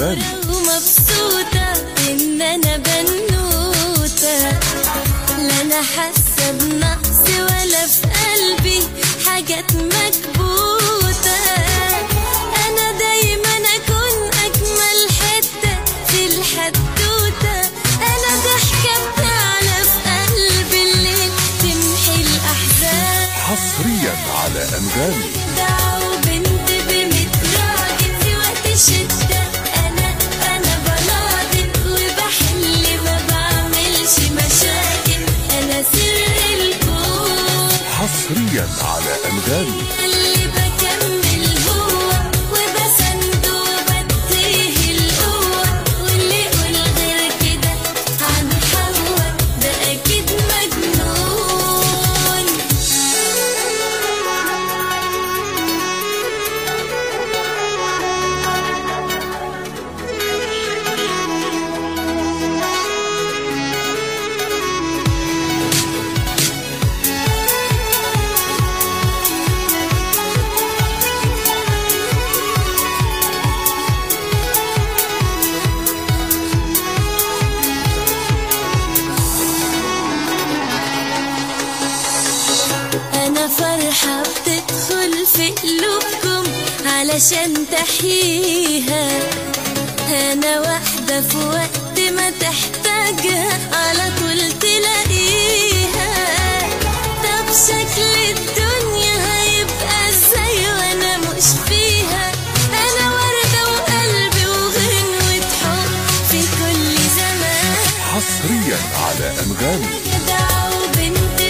أنغامي ومبسوطة إن أنا بنوتة لا أنا حاسة بنقص ولا في قلبي حاجات مكبوتة أنا دايما أكون أجمل حتة في الحدوتة أنا ضحكة بتعلى في قلب الليل تمحي الأحزان حصريا على أنغامي دعوا بنت بميت راجل في وقت الشدة أنا أنا بناضل وبحل ما بعملش مشاكل أنا سر الكون حصريا على أنغامي اللي بكمل هو وبسند وبديه القوة واللي يقول غير كده عن حوا ده أكيد مجنون أنا فرحة بتدخل في قلوبكم علشان تحييها أنا واحدة في وقت ما تحتاجها على طول تلاقيها طب شكل الدنيا هيبقى ازاي وأنا مش فيها أنا وردة وقلبي وغنوة حب في كل زمان حصريا على أنغامي جدع وبنت